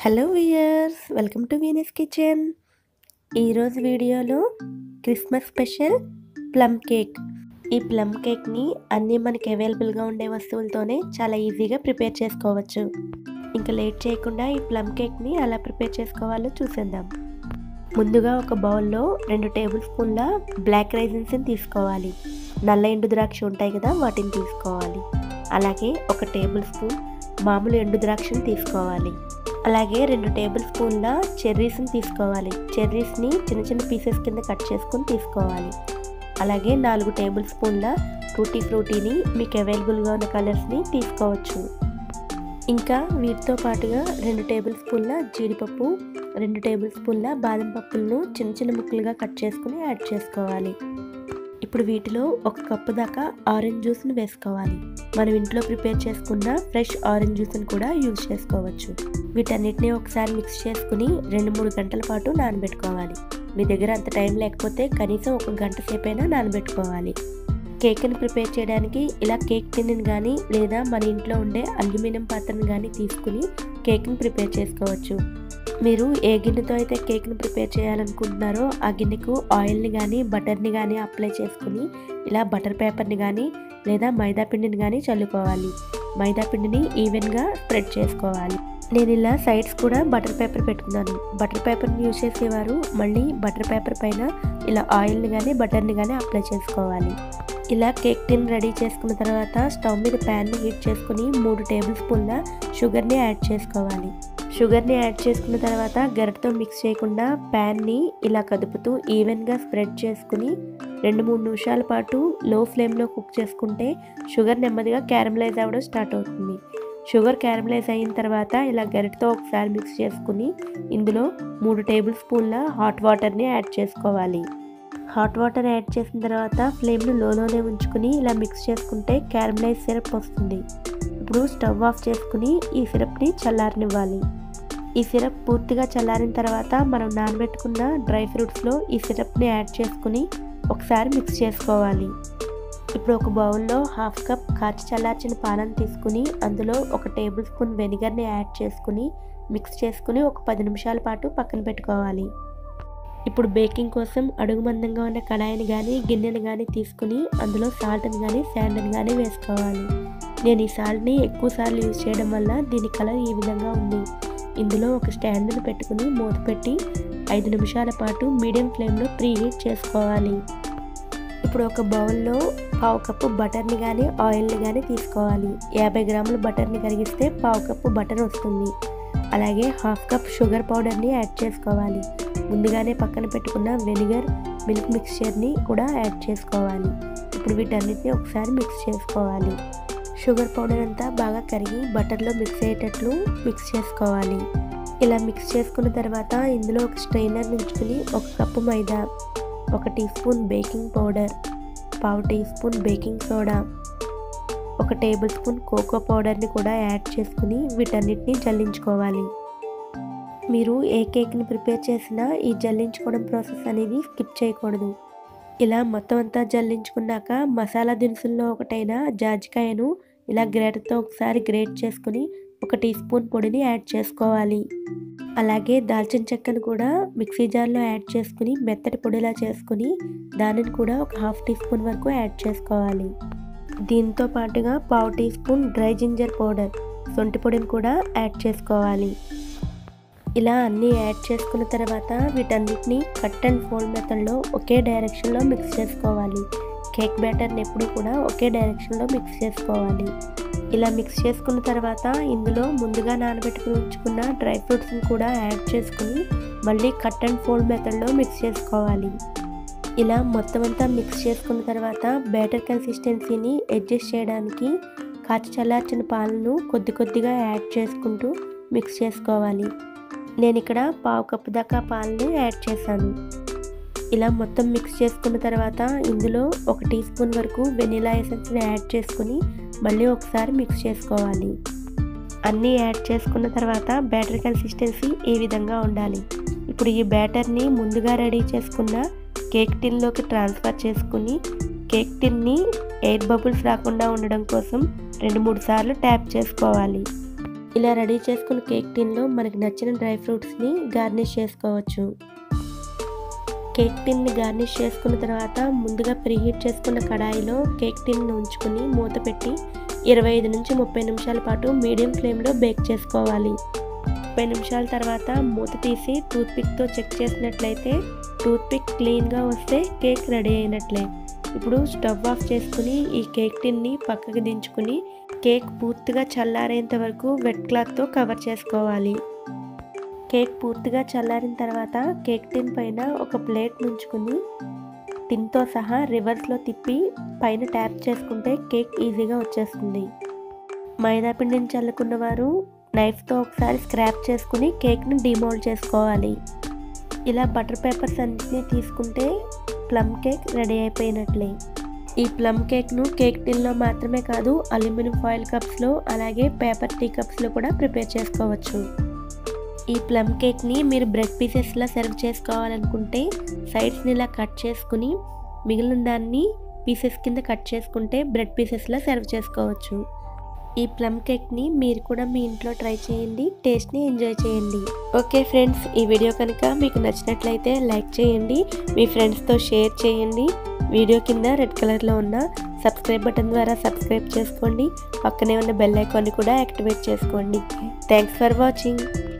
hello viewers welcome to Venus kitchen ఈరోజు వీడియోలో Christmas special plum cake ఈ plum కేక్ని అన్నీ మనకి అవైలబుల్గా ఉండే వస్తువులతోనే చాలా ఈజీగా ప్రిపేర్ చేసుకోవచ్చు ఇంకా లేట్ చేయకుండా ఈ ప్లమ్ కేక్ని ఎలా ప్రిపేర్ చేసుకోవాలో చూసేద్దాం ముందుగా ఒక బౌల్లో రెండు టేబుల్ స్పూన్ల బ్లాక్ రైజన్స్ని తీసుకోవాలి నల్ల ఎండు ద్రాక్ష ఉంటాయి కదా వాటిని తీసుకోవాలి అలాగే ఒక టేబుల్ స్పూన్ మామూలు ఎండు ద్రాక్షను తీసుకోవాలి అలాగే రెండు టేబుల్ స్పూన్ల చెర్రీస్ని తీసుకోవాలి చెర్రీస్ని చిన్న చిన్న పీసెస్ కింద కట్ చేసుకొని తీసుకోవాలి అలాగే నాలుగు టేబుల్ స్పూన్ల టూటీ ఫ్రూటీని మీకు అవైలబుల్గా ఉన్న కలర్స్ని తీసుకోవచ్చు ఇంకా వీటితో పాటుగా రెండు టేబుల్ స్పూన్ల జీడిపప్పు రెండు టేబుల్ స్పూన్ల బాదం పప్పులను చిన్న చిన్న ముక్కలుగా కట్ చేసుకుని యాడ్ చేసుకోవాలి ఇప్పుడు వీటిలో ఒక కప్పు దాకా ఆరెంజ్ జ్యూస్ని వేసుకోవాలి మనం ఇంట్లో ప్రిపేర్ చేసుకున్న ఫ్రెష్ ఆరెంజ్ జ్యూస్ని కూడా యూజ్ చేసుకోవచ్చు వీటన్నిటిని ఒకసారి మిక్స్ చేసుకుని రెండు మూడు గంటల పాటు నానబెట్టుకోవాలి మీ దగ్గర అంత టైం లేకపోతే కనీసం ఒక గంట సేపైనా నానబెట్టుకోవాలి కేక్ని ప్రిపేర్ చేయడానికి ఇలా కేక్ టిన్ని కానీ లేదా మన ఇంట్లో ఉండే అల్యూమినియం పాత్రను కానీ తీసుకుని కేక్ని ప్రిపేర్ చేసుకోవచ్చు మీరు ఏ గిన్నెతో అయితే కేక్ని ప్రిపేర్ చేయాలనుకుంటున్నారో ఆ గిన్నెకు ఆయిల్ని కానీ బటర్ని కానీ అప్లై చేసుకుని ఇలా బటర్ పేపర్ని కానీ లేదా మైదా పిండిని కానీ చల్లుకోవాలి మైదా పిండిని ఈవెన్గా స్ప్రెడ్ చేసుకోవాలి నేను ఇలా సైడ్స్ కూడా బటర్ పేపర్ పెట్టుకున్నాను బటర్ పేపర్ని యూజ్ చేసేవారు మళ్ళీ బటర్ పేపర్ పైన ఇలా ఆయిల్ని కానీ బటర్ని కానీ అప్లై చేసుకోవాలి ఇలా కేక్ టిన్ రెడీ చేసుకున్న తర్వాత స్టవ్ మీద ప్యాన్ని హీట్ చేసుకుని మూడు టేబుల్ స్పూన్ల షుగర్ని యాడ్ చేసుకోవాలి షుగర్ని యాడ్ చేసుకున్న తర్వాత గరిటతో మిక్స్ చేయకుండా ప్యాన్ని ఇలా కదుపుతూ ఈవెన్గా స్ప్రెడ్ చేసుకుని రెండు మూడు నిమిషాల పాటు లో ఫ్లేమ్లో కుక్ చేసుకుంటే షుగర్ నెమ్మదిగా క్యారమలైజ్ అవ్వడం స్టార్ట్ అవుతుంది షుగర్ క్యారమలైజ్ అయిన తర్వాత ఇలా గరిటతో ఒకసారి మిక్స్ చేసుకుని ఇందులో మూడు టేబుల్ స్పూన్ల హాట్ వాటర్ని యాడ్ చేసుకోవాలి హాట్ వాటర్ యాడ్ చేసిన తర్వాత ఫ్లేమ్ను లోలోనే ఉంచుకుని ఇలా మిక్స్ చేసుకుంటే క్యారమలైజ్ సిరప్ వస్తుంది ఇప్పుడు స్టవ్ ఆఫ్ చేసుకుని ఈ సిరప్ని చల్లారనివ్వాలి ఈ సిరప్ పూర్తిగా చల్లారిన తర్వాత మనం నానబెట్టుకున్న డ్రై ఫ్రూట్స్లో ఈ సిరప్ని యాడ్ చేసుకుని ఒకసారి మిక్స్ చేసుకోవాలి ఇప్పుడు ఒక బౌల్లో హాఫ్ కప్ కాచి చల్లార్చిన పాలను తీసుకుని అందులో ఒక టేబుల్ స్పూన్ వెనిగర్ని యాడ్ చేసుకుని మిక్స్ చేసుకుని ఒక పది నిమిషాల పాటు పక్కన పెట్టుకోవాలి ఇప్పుడు బేకింగ్ కోసం అడుగు మందంగా ఉన్న కడాయిని కానీ గిన్నెని కానీ తీసుకుని అందులో సాల్ట్ని కానీ శాండ్ని కానీ వేసుకోవాలి నేను ఈ సాల్ట్ని ఎక్కువ సార్లు యూజ్ చేయడం వల్ల దీని కలర్ ఈ విధంగా ఉంది ఇందులో ఒక స్టాండ్ని పెట్టుకుని మూత పెట్టి ఐదు నిమిషాల పాటు మీడియం ఫ్లేమ్లో ప్రీ హీట్ చేసుకోవాలి ఇప్పుడు ఒక బౌల్లో పావు కప్పు బటర్ని కానీ ఆయిల్ని కానీ తీసుకోవాలి యాభై గ్రాముల బటర్ని కరిగిస్తే పావు కప్పు బటర్ వస్తుంది అలాగే హాఫ్ కప్ షుగర్ పౌడర్ని యాడ్ చేసుకోవాలి ముందుగానే పక్కన పెట్టుకున్న వెనిగర్ మిల్క్ మిక్స్చర్ని కూడా యాడ్ చేసుకోవాలి ఇప్పుడు వీటన్నిటిని ఒకసారి మిక్స్ చేసుకోవాలి షుగర్ పౌడర్ అంతా బాగా కరిగి బటర్లో మిక్స్ అయ్యేటట్లు మిక్స్ చేసుకోవాలి ఇలా మిక్స్ చేసుకున్న తర్వాత ఇందులో ఒక స్ట్రైనర్ ఉంచుకుని ఒక కప్పు మైదా ఒక టీ స్పూన్ బేకింగ్ పౌడర్ పావు టీ స్పూన్ బేకింగ్ సోడా ఒక టేబుల్ స్పూన్ కోకో పౌడర్ని కూడా యాడ్ చేసుకుని వీటన్నిటిని జల్లించుకోవాలి మీరు ఏ కేక్ని ప్రిపేర్ చేసినా ఈ జల్లించుకోవడం ప్రాసెస్ అనేది స్కిప్ చేయకూడదు ఇలా మొత్తం అంతా జల్లించుకున్నాక మసాలా దినుసుల్లో ఒకటైన జాజికాయను ఇలా గ్రేటర్తో ఒకసారి గ్రేట్ చేసుకుని ఒక టీ స్పూన్ పొడిని యాడ్ చేసుకోవాలి అలాగే దాల్చిన చెక్కను కూడా మిక్సీ జార్లో యాడ్ చేసుకుని మెత్తటి పొడిలా చేసుకుని దానిని కూడా ఒక హాఫ్ టీ స్పూన్ వరకు యాడ్ చేసుకోవాలి దీంతో పాటుగా పావు teaspoon dry ginger powder సొంటి పొడిని కూడా యాడ్ చేసుకోవాలి ఇలా అన్నీ యాడ్ చేసుకున్న తర్వాత వీటన్నిటిని కట్ అండ్ ఫోల్డ్ మెథడ్లో ఒకే డైరెక్షన్లో మిక్స్ చేసుకోవాలి కేక్ బ్యాటర్ని ఎప్పుడు కూడా ఒకే డైరెక్షన్లో మిక్స్ చేసుకోవాలి ఇలా మిక్స్ చేసుకున్న తర్వాత ఇందులో ముందుగా నానబెట్టుకుని ఉంచుకున్న డ్రై ఫ్రూట్స్ని కూడా యాడ్ చేసుకుని మళ్ళీ కట్ అండ్ ఫోల్డ్ మెథడ్లో మిక్స్ చేసుకోవాలి ఇలా మొత్తం అంతా మిక్స్ చేసుకున్న తర్వాత బ్యాటర్ కన్సిస్టెన్సీని అడ్జస్ట్ చేయడానికి కాచి చల్లార్చిన పాలను కొద్ది కొద్దిగా యాడ్ చేసుకుంటూ మిక్స్ చేసుకోవాలి నేను ఇక్కడ పావు కప్పు దాకా పాలను యాడ్ చేశాను ఇలా మొత్తం మిక్స్ చేసుకున్న తర్వాత ఇందులో ఒక టీ స్పూన్ వరకు వెనిలా ఎసెన్స్ని యాడ్ చేసుకుని మళ్ళీ ఒకసారి మిక్స్ చేసుకోవాలి అన్నీ యాడ్ చేసుకున్న తర్వాత బ్యాటర్ కన్సిస్టెన్సీ ఈ విధంగా ఉండాలి ఇప్పుడు ఈ బ్యాటర్ని ముందుగా రెడీ చేసుకున్న కేక్ టిన్లోకి ట్రాన్స్ఫర్ చేసుకుని కేక్ టిన్ని ఎయిర్ బబుల్స్ రాకుండా ఉండడం కోసం రెండు మూడు సార్లు ట్యాప్ చేసుకోవాలి ఇలా రెడీ చేసుకున్న కేక్ టిన్లో మనకి నచ్చిన డ్రై ఫ్రూట్స్ని గార్నిష్ చేసుకోవచ్చు కేక్ టిన్ని గార్నిష్ చేసుకున్న తర్వాత ముందుగా ప్రీహీట్ చేసుకున్న కడాయిలో కేక్ టిన్ ఉంచుకుని మూత పెట్టి ఇరవై ఐదు నుంచి ముప్పై నిమిషాల పాటు మీడియం ఫ్లేమ్లో బేక్ చేసుకోవాలి ముప్పై నిమిషాల తర్వాత మూత తీసి టూత్పిక్తో చెక్ చేసినట్లయితే టూత్పిక్ క్లీన్గా వస్తే కేక్ రెడీ అయినట్లే ఇప్పుడు స్టవ్ ఆఫ్ చేసుకుని ఈ కేక్ టిన్ని పక్కకి దించుకుని కేక్ పూర్తిగా చల్లారేంత వరకు వెట్ క్లాత్తో కవర్ చేసుకోవాలి కేక్ పూర్తిగా చల్లారిన తర్వాత కేక్ టిన్ పైన ఒక ప్లేట్ నుంచుకుని టిన్తో సహా రివర్స్లో తిప్పి పైన ట్యాప్ చేసుకుంటే కేక్ ఈజీగా వచ్చేస్తుంది మైదా పిండిని చల్లుకున్న వారు నైఫ్తో ఒకసారి స్క్రాప్ చేసుకుని కేక్ని డిమోల్డ్ చేసుకోవాలి ఇలా బటర్ పేపర్స్ అన్నిటినీ తీసుకుంటే ప్లమ్ కేక్ రెడీ అయిపోయినట్లే ఈ ప్లమ్ కేక్ను కేక్ టిన్లో మాత్రమే కాదు అల్యూమినియం ఫాయిల్ కప్స్లో అలాగే పేపర్ టీ కప్స్లో కూడా ప్రిపేర్ చేసుకోవచ్చు ఈ ప్లమ్ కేక్ని మీరు బ్రెడ్ పీసెస్లా సర్వ్ చేసుకోవాలనుకుంటే సైడ్స్ని ఇలా కట్ చేసుకుని మిగిలిన దాన్ని పీసెస్ కింద కట్ చేసుకుంటే బ్రెడ్ పీసెస్లా సర్వ్ చేసుకోవచ్చు ఈ ప్లమ్ కేక్ని మీరు కూడా మీ ఇంట్లో ట్రై చేయండి టేస్ట్ని ఎంజాయ్ చేయండి ఓకే ఫ్రెండ్స్ ఈ వీడియో కనుక మీకు నచ్చినట్లయితే లైక్ చేయండి మీ ఫ్రెండ్స్తో షేర్ చేయండి వీడియో కింద రెడ్ కలర్లో ఉన్న సబ్స్క్రైబ్ బటన్ ద్వారా సబ్స్క్రైబ్ చేసుకోండి పక్కనే ఉన్న బెల్ ఐకాన్ని కూడా యాక్టివేట్ చేసుకోండి థ్యాంక్స్ ఫర్ వాచింగ్